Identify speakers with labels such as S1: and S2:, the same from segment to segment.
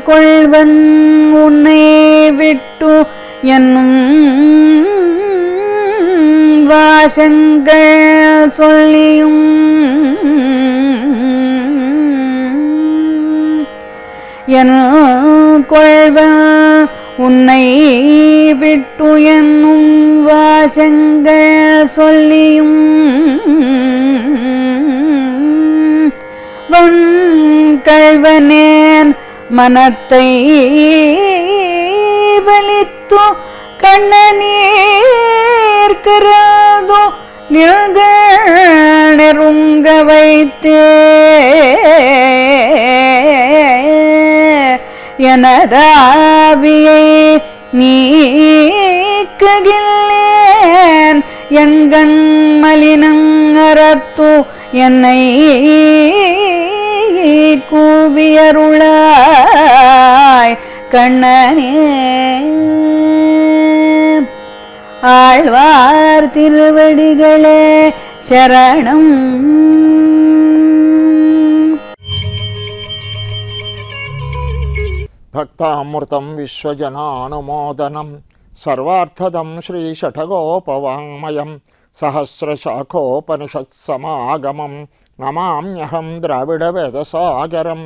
S1: கொள்வன் உன்னை விட்டு என்னும் வாசங்கள் சொல்லியும் என் கொள்வன் உன்னை விட்டு என்னும் வாசங்கள் சொல்லியும் வன் கழ்வனேன் மனத்தை வலித்து கண்ணநீர்க்கிறதோ நிறங்க நெருங்க வைத்தே எனதாவியை நீக்குகில்லேன் எண்கண் மலினங்கரத்து என்னை கூவியருளாய் கண்ணனே ஆழ்வார் திருவடிகளே சரணம்
S2: భక్తామృతం విశ్వజనానుమోదనం సర్వార్థదం శ్రీషఠగోపవాङ्మయం సహస్రశాఖోపనిషత్సమాగమం నమామ్యహం ద్రావిడవేదసాగరం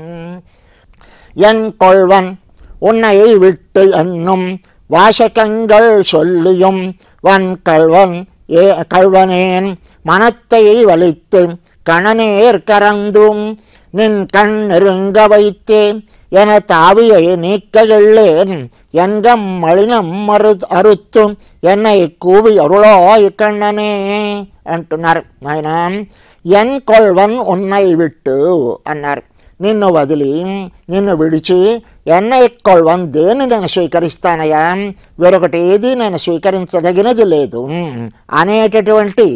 S2: என் கொள்வன் உன்னை விட்டு என்னும் வாசகங்கள் சொல்லியும் வன் கள்வன் ஏ கள்வனேன் மனத்தை வலித்து கணநேர் கறந்தும் நின் கண் நெருங்க வைத்தேன் என தாவியை நீக்ககில்லேன் எங்கம் மலினம் மறு అరుత్తుம் என்னை కూవి అరుళోయ్ కన్ననే అంటున్నారు ఆయన ఎన్ కొల్వన్ ఉన్నై విట్టు అన్నారు నిన్ను వదిలి నిన్ను విడిచి ఎన్నై కొల్వన్ దేని నేను స్వీకరిస్తానయ్యా వేరొకటి ఏది నేను స్వీకరించదగినది లేదు అనేటటువంటి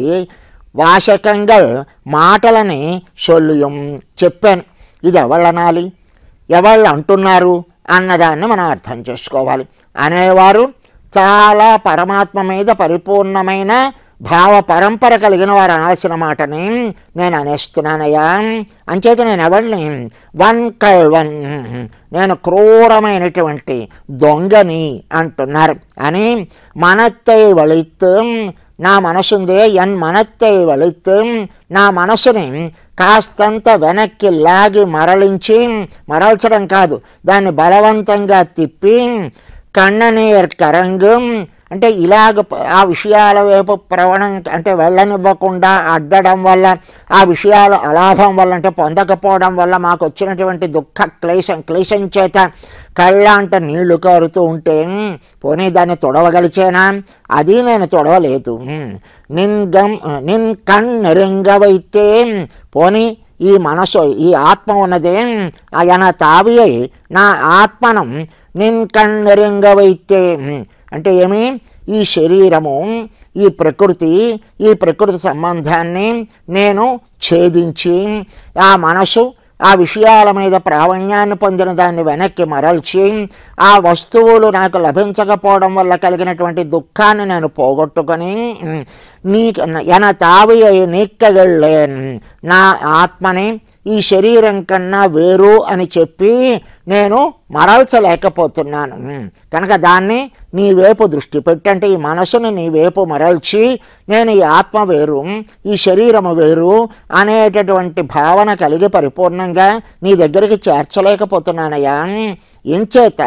S2: వాశకంగా మాటలని సొల్లుయం చెప్పాను ఇది ఎవళ్ళనాలి ఎవళ్ళు అంటున్నారు అన్నదాన్ని మనం అర్థం చేసుకోవాలి అనేవారు చాలా పరమాత్మ మీద పరిపూర్ణమైన భావ పరంపర కలిగిన వారు అనాల్సిన మాటని నేను అనేస్తున్నానయ్యా అంచేత నేను ఎవరిని వన్ కల్వన్ నేను క్రూరమైనటువంటి దొంగని అంటున్నారు అని మనత్తై వళిత్తు నా మనసుందే ఎన్ మనత్తై వళిత్తు నా మనసుని కాస్తంత వెనక్కి లాగి మరలించి మరల్చడం కాదు దాన్ని బలవంతంగా తిప్పి కన్ననీర్ కరంగం అంటే ఇలాగ ప- ఆ విషయాల వైపు ప్రవణం అంటే వెళ్ళనివ్వకుండా అడ్డడం వల్ల ఆ విషయాలు అలాభం వల్ల అంటే పొందకపోవడం వల్ల మాకు వచ్చినటువంటి దుఃఖ క్లేశం క్లేశం చేత కళ్ళ అంటే నీళ్లు కారుతూ ఉంటే "ఉమ్, పోనీ దాన్ని తొడవగలిచేనా అది నేను తొడవలేదు ఉమ్, నిన్ గమ్ నిన్ కణ్ నెరుంగవైతే పోనీ ఈ మనసు ఈ ఆత్మ ఉన్నదే ఆయన తావి అయి నా ఆత్మను నిన్ కన్నెరింగవైతే అంటే ఏమి ఈ శరీరము ఈ ప్రకృతి ఈ ప్రకృతి సంబంధాన్ని నేను ఛేదించి ఆ మనసు ఆ విషయాల మీద ప్రావీణ్యాన్ని పొందిన దాన్ని వెనక్కి మరల్చి ఆ వస్తువులు నాకు లభించకపోవడం వల్ల కలిగినటువంటి దుఃఖాన్ని నేను పోగొట్టుకొని నీ ఎన తావి నీక్కగళ్ళేన్ నా ఆత్మని ఈ శరీరం కన్నా వేరు అని చెప్పి నేను మరల్చలేకపోతున్నాను కనుక దాన్ని నీ వైపు దృష్టి పెట్టంటే ఈ మనసుని నీ వైపు మరల్చి నేను ఈ ఆత్మ వేరు ఈ శరీరము వేరు అనేటటువంటి భావన కలిగి పరిపూర్ణంగా నీ దగ్గరికి చేర్చలేకపోతున్నానయ్యా ఎంచేత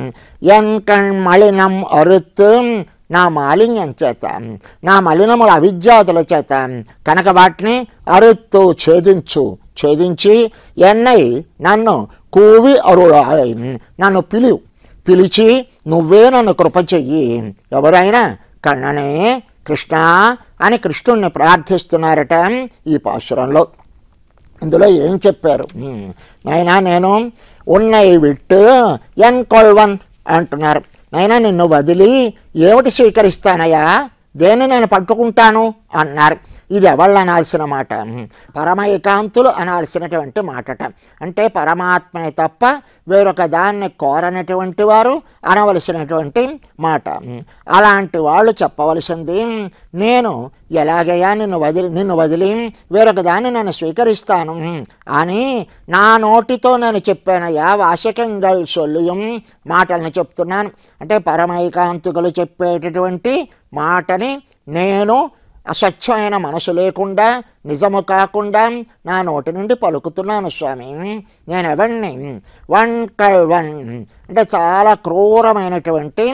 S2: ఎన్ మళినం అరుత్ నా మాలిన్యం చేత నా మలినముల అవిద్యాతుల చేత కనుక వాటిని అరుత్తు ఛేదించు ఛేదించి ఎన్నై నన్ను కూవి అరుళాయి నన్ను పిలువు పిలిచి నువ్వే నన్ను కృప చెయ్యి ఎవరైనా కన్ననే కృష్ణ అని కృష్ణుణ్ణి ప్రార్థిస్తున్నారట ఈ పాశురంలో ఇందులో ఏం చెప్పారు హ్మ్. నాయనా నేను ఉన్నై విట్టు ఎన్ కొల్వన్ అంటున్నారు నాయనా నిన్ను వదిలి ఏమిటి స్వీకరిస్తానయ్యా దేన్ని నేను పట్టుకుంటాను అన్నారు ఇది ఎవళ్ళు అనాల్సిన మాట పరమైకాంతులు అనాల్సినటువంటి మాటట అంటే పరమాత్మని తప్ప వేరొక దాన్ని కోరనటువంటి వారు అనవలసినటువంటి మాట అలాంటి వాళ్ళు చెప్పవలసింది నేను ఎలాగయ్యా నిన్ను వదిలి నిన్ను వదిలి వేరొక దాన్ని నేను స్వీకరిస్తాను అని నా నోటితో నేను చెప్పానయ్యా వాశకంగల్ సొల్లుయం మాటలను చెప్తున్నాను అంటే పరమైకాంతికులు చెప్పేటటువంటి మాటని నేను అస్వచ్ఛమైన మనసు లేకుండా నిజము కాకుండా నా నోటి నుండి పలుకుతున్నాను స్వామి నేను ఎవరిని వన్ కల్వన్ అంటే చాలా క్రూరమైనటువంటి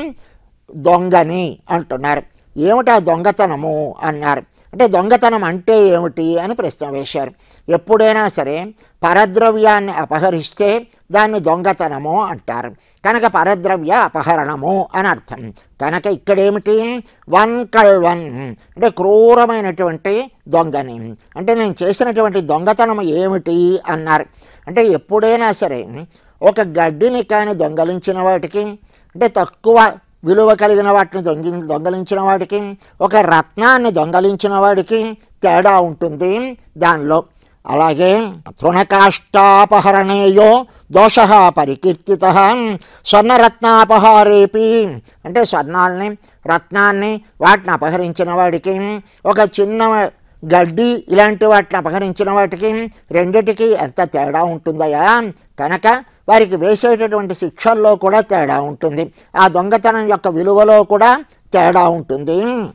S2: దొంగని అంటున్నారు ఏమిటి ఆ దొంగతనము అన్నారు అంటే దొంగతనం అంటే ఏమిటి అని ప్రశ్న వేశారు ఎప్పుడైనా సరే పరద్రవ్యాన్ని అపహరిస్తే దాన్ని దొంగతనము అంటారు కనుక పరద్రవ్య అపహరణము అని అర్థం కనుక ఇక్కడేమిటి వన్ కల్ వన్ అంటే క్రూరమైనటువంటి దొంగని అంటే నేను చేసినటువంటి దొంగతనం ఏమిటి అన్నారు అంటే ఎప్పుడైనా సరే ఒక గడ్డిని కానీ దొంగలించిన వాటికి అంటే తక్కువ విలువ కలిగిన వాటిని దొంగి దొంగలించిన వాడికి ఒక రత్నాన్ని దొంగలించిన వాడికి తేడా ఉంటుంది దానిలో అలాగే తృణకాష్టాపహరణేయో దోష పరికీర్తిత స్వర్ణరత్నాపహారేపి అంటే స్వర్ణాలని రత్నాన్ని వాటిని అపహరించిన వాడికి ఒక చిన్న గడ్డి ఇలాంటి వాటిని అపహరించిన వాటికి రెండిటికి ఎంత తేడా ఉంటుందయా కనుక వారికి వేసేటటువంటి శిక్షల్లో కూడా తేడా ఉంటుంది ఆ దొంగతనం యొక్క విలువలో కూడా తేడా ఉంటుంది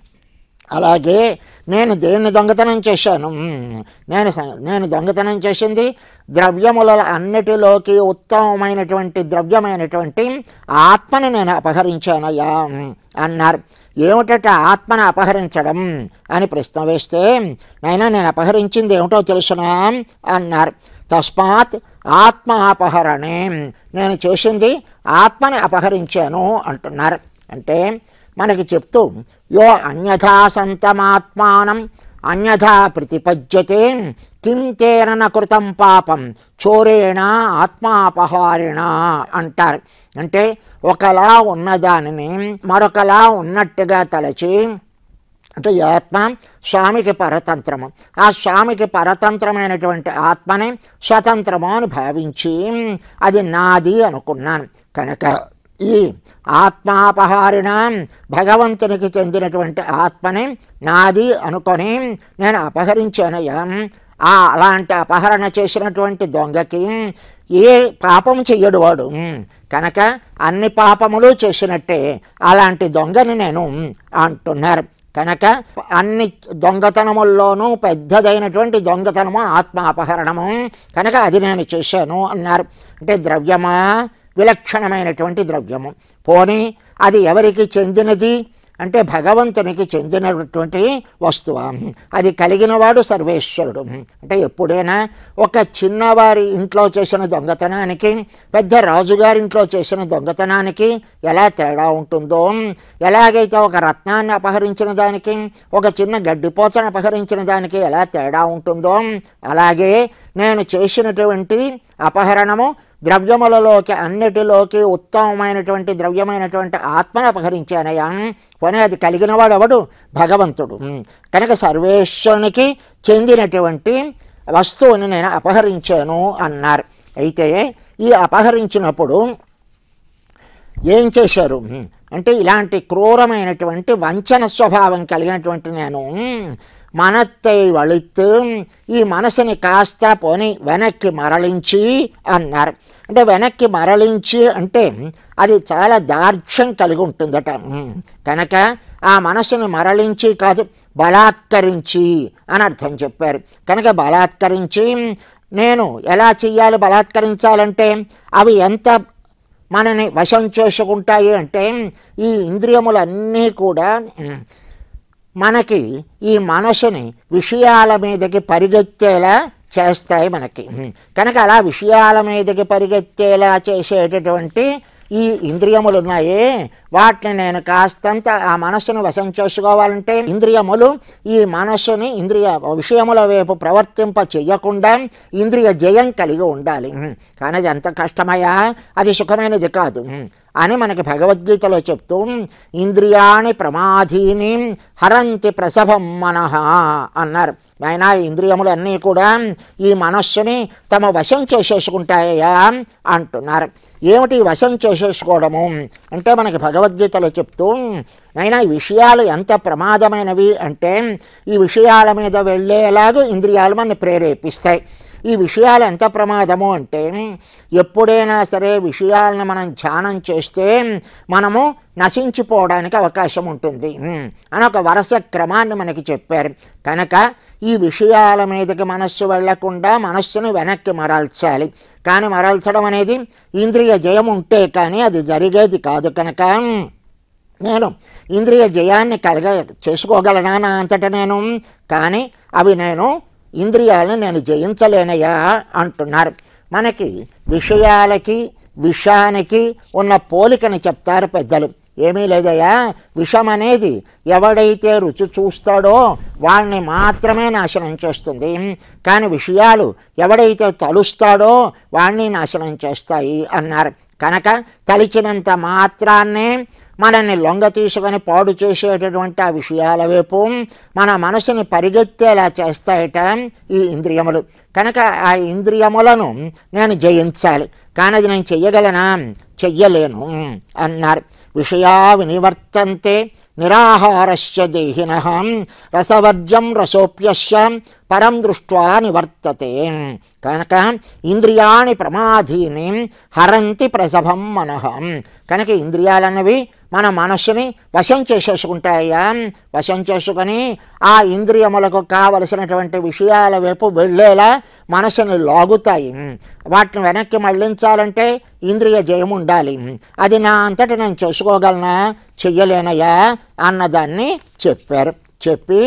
S2: అలాగే నేను దేన్ని దొంగతనం చేశాను నేను స- నేను దొంగతనం చేసింది ద్రవ్యముల అన్నిటిలోకి ఉత్తమమైనటువంటి ద్రవ్యమైనటువంటి ఆత్మని నేను అపహరించానయ్యా అన్నారు ఏమిటట ఆత్మను అపహరించడం అని ప్రశ్న వేస్తే నైనా నేను అపహరించింది ఏమిటో తెలుసునా అన్నారు తస్మాత్ ఆత్మ అపహరణే నేను చేసింది ఆత్మని అపహరించాను అంటున్నారు అంటే మనకి చెప్తూ యో అన్యథా సంతమాత్మానం అన్యథా ప్రతిపద్యతే కిం తేన కృతం పాపం చోరేణ ఆత్మాపహారిణ అంటారు అంటే ఒకలా ఉన్నదానిని మరొకలా ఉన్నట్టుగా తలచి అంటే ఈ ఆత్మ స్వామికి పరతంత్రము ఆ స్వామికి పరతంత్రమైనటువంటి ఆత్మని స్వతంత్రము అని భావించి అది నాది అనుకున్నాను కనుక ఈ ఆత్మాపహారిణ భగవంతునికి చెందినటువంటి ఆత్మని నాది అనుకొని నేను అపహరించానయ్యా ఆ అలాంటి అపహరణ చేసినటువంటి దొంగకి ఏ పాపం చెయ్యడు వాడు కనుక అన్ని పాపములు చేసినట్టే అలాంటి దొంగని నేను అంటున్నారు కనుక అన్ని దొంగతనముల్లోనూ పెద్దదైనటువంటి దొంగతనము ఆత్మ అపహరణము కనుక అది నేను చేశాను అన్నారు అంటే ద్రవ్యమా విలక్షణమైనటువంటి ద్రవ్యము పోనీ అది ఎవరికి చెందినది అంటే భగవంతునికి చెందినటువంటి వస్తువు అది కలిగినవాడు సర్వేశ్వరుడు అంటే ఎప్పుడైనా ఒక చిన్నవారి ఇంట్లో చేసిన దొంగతనానికి పెద్ద రాజుగారి ఇంట్లో చేసిన దొంగతనానికి ఎలా తేడా ఉంటుందో ఎలాగైతే ఒక రత్నాన్ని అపహరించిన దానికి ఒక చిన్న గడ్డిపోచను అపహరించిన దానికి ఎలా తేడా ఉంటుందో అలాగే నేను చేసినటువంటి అపహరణము ద్రవ్యములలోకి అన్నిటిలోకి ఉత్తమమైనటువంటి ద్రవ్యమైనటువంటి ఆత్మను అపహరించానయ్యా పోనీ అది కలిగినవాడు ఎవడు భగవంతుడు కనుక సర్వేశ్వరునికి చెందినటువంటి వస్తువుని నేను అపహరించాను అన్నారు అయితే ఈ అపహరించినప్పుడు ఏం చేశారు అంటే ఇలాంటి క్రూరమైనటువంటి వంచన స్వభావం కలిగినటువంటి నేను మనత్తై వళిత్తు ఈ మనసుని కాస్త పోని వెనక్కి మరలించి అన్నారు అంటే వెనక్కి మరలించి అంటే అది చాలా దార్ఢ్యం కలిగి ఉంటుందట కనుక ఆ మనసుని మరలించి కాదు బలాత్కరించి అని అర్థం చెప్పారు కనుక బలాత్కరించి నేను ఎలా చెయ్యాలి బలాత్కరించాలంటే అవి ఎంత మనని వశం చేసుకుంటాయి అంటే ఈ ఇంద్రియములన్నీ కూడా ఉమ్, మనకి ఈ మనసుని విషయాల మీదకి పరిగెత్తేలా చేస్తాయి మనకి ఉమ్, కనుక అలా విషయాల మీదకి పరిగెత్తేలా చేసేటటువంటి ఈ ఇంద్రియములు ఉన్నాయే వాటిని నేను కాస్తంత ఆ మనసును వశం చేసుకోవాలంటే ఇంద్రియములు ఈ మనస్సుని ఇంద్రియ విషయముల వైపు ప్రవర్తింప చెయ్యకుండా ఇంద్రియ జయం కలిగి ఉండాలి ఉమ్, కానీ అది ఎంత కష్టమయ్యా అది సుఖమైనది కాదు ఉమ్, అని మనకి భగవద్గీతలో చెప్తూ ఇంద్రియాణి ప్రమాధీని హరంతి ప్రసభం మనః అన్నారు నాయన ఇంద్రియములన్నీ కూడా ఈ మనస్సుని తమ వశం చేసేసుకుంటాయా అంటున్నారు ఏమిటి ఈ వశం చేసేసుకోవడము అంటే మనకి భగవద్గీతలో చెప్తూ నైనా ఈ విషయాలు ఎంత ప్రమాదమైనవి అంటే ఈ విషయాల మీద వెళ్ళేలాగా ఇంద్రియాలు మనని ప్రేరేపిస్తాయి ఈ విషయాలు ఎంత ప్రమాదము అంటే ఎప్పుడైనా సరే విషయాలను మనం ధ్యానం చేస్తే మనము నశించిపోవడానికి అవకాశం ఉంటుంది ఉమ్, అని ఒక వరుస క్రమాన్ని మనకి చెప్పారు కనుక ఈ విషయాల మీదకి మనస్సు వెళ్లకుండా మనస్సును వెనక్కి మరల్చాలి కానీ మరల్చడం అనేది ఇంద్రియ జయం ఉంటే కానీ అది జరిగేది కాదు కనుక నేను ఇంద్రియ జయాన్ని కలగ చేసుకోగలనా నా అంతటా నేను కానీ అవి నేను ఇంద్రియాలను నేను జయించలేనయా అంటున్నారు మనకి విషయాలకి విషానికి ఉన్న పోలికని చెప్తారు పెద్దలు ఏమీ లేదయ్యా విషం అనేది ఎవడైతే రుచి చూస్తాడో వాడిని మాత్రమే నాశనం చేస్తుంది కానీ విషయాలు ఎవడైతే తలుస్తాడో వాడిని నాశనం చేస్తాయి అన్నారు కనుక తలిచినంత మాత్రాన్నే మనల్ని లొంగ తీసుకొని పాడు చేసేటటువంటి ఆ విషయాల వైపు మన మనసుని పరిగెత్తేలా చేస్తాయట ఈ ఇంద్రియములు కనుక ఆ ఇంద్రియములను నేను జయించాలి కానీ అది నేను చెయ్యగలనా చెయ్యలేను అన్నారు విషయా వినివర్తంతే నిరాహారస్య దేహిన రసవర్జం రసోప్యస్య పరం దృష్ట్వా నివర్తతే కనుక ఇంద్రియాణి ప్రమాధీని హరంతి ప్రసభం మనః కనుక ఇంద్రియాలన్నవి మన మనస్సుని వశం చేసేసుకుంటాయా వశం చేసుకొని ఆ ఇంద్రియములకు కావలసినటువంటి విషయాల వైపు వెళ్ళేలా మనసుని లాగుతాయి వాటిని వెనక్కి మళ్ళించాలంటే ఇంద్రియ జయం ఉండాలి అది నా అంతటా నేను చేసుకోగలనా చెయ్యలేనయా అన్నదాన్ని చెప్పారు చెప్పి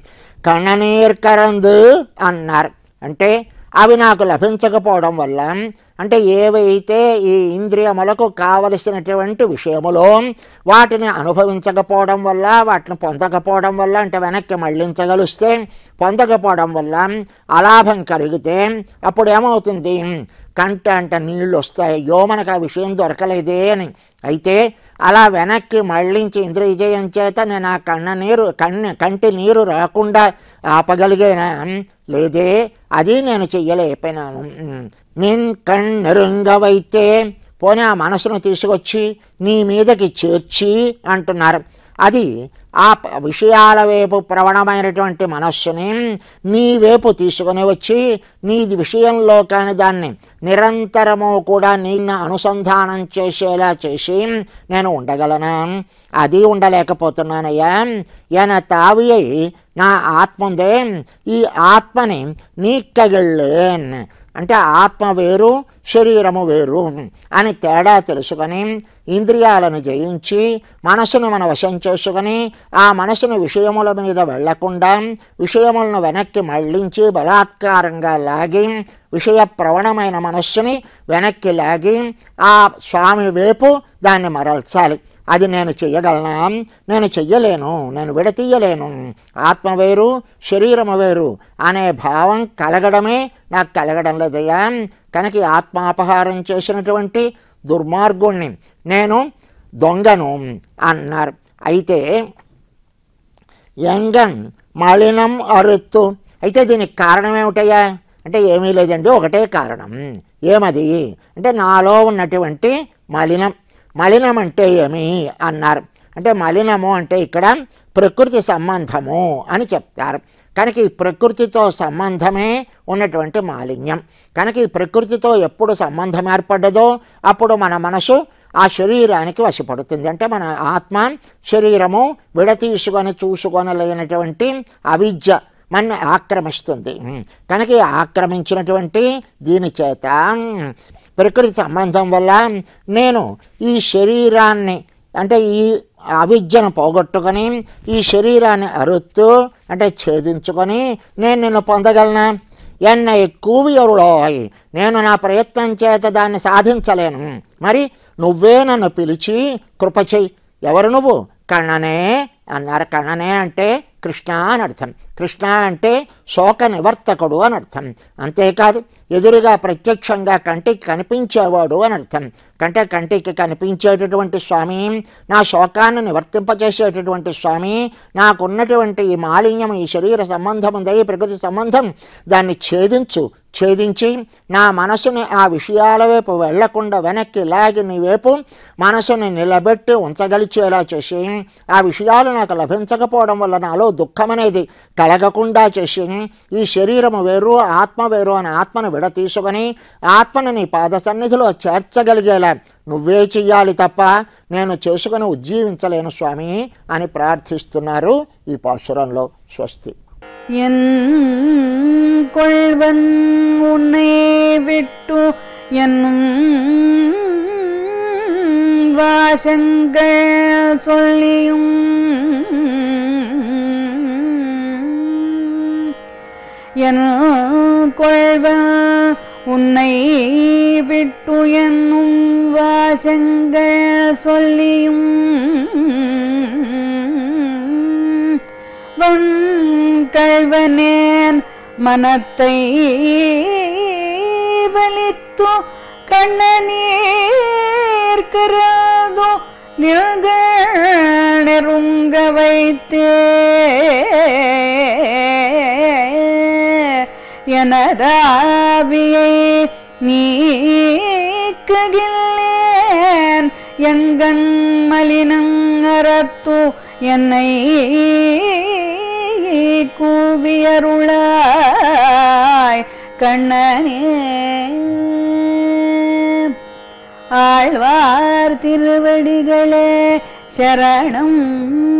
S2: కణనీర్కరందు అన్నారు అంటే అవి నాకు లభించకపోవడం వల్ల అంటే ఏవైతే ఈ ఇంద్రియములకు కావలసినటువంటి విషయములో వాటిని అనుభవించకపోవడం వల్ల వాటిని పొందకపోవడం వల్ల అంటే వెనక్కి మళ్ళించగలిస్తే పొందకపోవడం వల్ల అలాభం కలిగితే అప్పుడు ఏమవుతుంది కంట అంట నీళ్ళు వస్తాయి అయ్యో మనకు ఆ విషయం దొరకలేదే అని అయితే అలా వెనక్కి మళ్ళించి ఇంద్రియ విజయం చేత నేను ఆ కన్న నీరు కన్ను కంటి నీరు రాకుండా ఆపగలిగేనా లేదే అది నేను చెయ్యలేకపోయినాను నేను కన్నెరుంగవైతే పోనీ ఆ మనసును తీసుకొచ్చి నీ మీదకి చేర్చి అంటున్నారు అది ఆ ప- విషయాల వైపు ప్రవణమైనటువంటి మనస్సుని నీ వైపు తీసుకొని వచ్చి నీ విషయంలో కానీ దాన్ని నిరంతరము కూడా నిన్ను అనుసంధానం చేసేలా చేసి నేను ఉండగలనా అది ఉండలేకపోతున్నానయ్యా ఎన తావియై నా ఆత్మ ఉందే ఈ ఆత్మని నీక్కగిళ్ళేన్ అంటే ఆత్మ వేరు శరీరము వేరు అని తేడా తెలుసుకొని ఇంద్రియాలను జయించి మనసును మన వశం చేసుకొని ఆ మనసును విషయముల మీద వెళ్లకుండా విషయములను వెనక్కి మళ్ళించి బలాత్కారంగా లాగి విషయ ప్రవణమైన మనస్సుని వెనక్కి లాగి ఆ స్వామి వైపు దాన్ని మరల్చాలి అది నేను చెయ్యగలనా నేను చెయ్యలేను నేను విడతీయలేను ఆత్మ వేరు శరీరము వేరు అనే భావం కలగడమే నాకు కలగడం లేదయ్యా కనుక ఈ ఆత్మాపహారం చేసినటువంటి దుర్మార్గుణ్ణి నేను దొంగను అన్నారు అయితే యంగన్ మలినం అరుత్తు అయితే దీనికి కారణం ఏమిటయ్యా అంటే ఏమీ లేదండి ఒకటే కారణం ఏమది అంటే నాలో ఉన్నటువంటి మలినం మలినం అంటే ఏమి అన్నారు అంటే మలినము అంటే ఇక్కడ ప్రకృతి సంబంధము అని చెప్తారు కనుక ఈ ప్రకృతితో సంబంధమే ఉన్నటువంటి మాలిన్యం కనుక ఈ ప్రకృతితో ఎప్పుడు సంబంధం ఏర్పడ్డదో అప్పుడు మన మనసు ఆ శరీరానికి వశపడుతుంది అంటే మన ఆత్మ శరీరము విడతీసుకొని చూసుకొనలేనటువంటి అవిద్య మన ఆక్రమిస్తుంది కనుక ఈ ఆక్రమించినటువంటి దీని చేత ప్రకృతి సంబంధం వల్ల నేను ఈ శరీరాన్ని అంటే ఈ అవిద్యను పోగొట్టుకొని ఈ శరీరాన్ని అరుత్తూ అంటే ఛేదించుకొని నేను నిన్ను పొందగలనా ఎన్న ఎక్కువరులోయ్ నేను నా ప్రయత్నం చేత దాన్ని సాధించలేను మరి నువ్వే నన్ను పిలిచి కృప చెయ్యి ఎవరు నువ్వు కన్ననే అన్నారు కన్ననే అంటే కృష్ణ అని అర్థం కృష్ణ అంటే శోక నివర్తకుడు అని అర్థం అంతేకాదు ఎదురుగా ప్రత్యక్షంగా కంటికి కనిపించేవాడు అని అర్థం కంటే కంటికి కనిపించేటటువంటి స్వామి నా శోకాన్ని నివర్తింపచేసేటటువంటి స్వామి నాకున్నటువంటి ఈ మాలిన్యం ఈ శరీర సంబంధం ఉందే ఈ ప్రకృతి సంబంధం దాన్ని ఛేదించు ఛేదించి నా మనసుని ఆ విషయాల వైపు వెళ్లకుండా వెనక్కి లాగి నీ వైపు మనసుని నిలబెట్టి ఉంచగలిచేలా చేసి ఆ విషయాలు నాకు లభించకపోవడం వల్ల నాలో దుఃఖం అనేది కలగకుండా చేసి ఈ శరీరము వేరు ఆత్మ వేరు అని ఆత్మను విడతీసుకొని ఆత్మను నీ పాద సన్నిధిలో చేర్చగలిగేలా నువ్వే చెయ్యాలి తప్ప నేను చేసుకుని ఉజ్జీవించలేను స్వామి అని ప్రార్థిస్తున్నారు ఈ పాశురంలో స్వస్తి
S1: என் கொள்வன் உன்னை விட்டு என்னும் வாசங்கள் சொல்லியும் என் கொள்வன் உன்னை விட்டு என்னும் வாசங்கள் சொல்லியும் கழ்வனேன் மனத்தை வலித்து கண்ணநீர் கராதோ நிறங்க நெருங்க வைத்தே எனதாவியை நீக்குகில்லேன் எங்கண் மலினங் அறத்து என்னை கூவியருளாய் கண்ணனே ஆழ்வார் திருவடிகளே சரணம்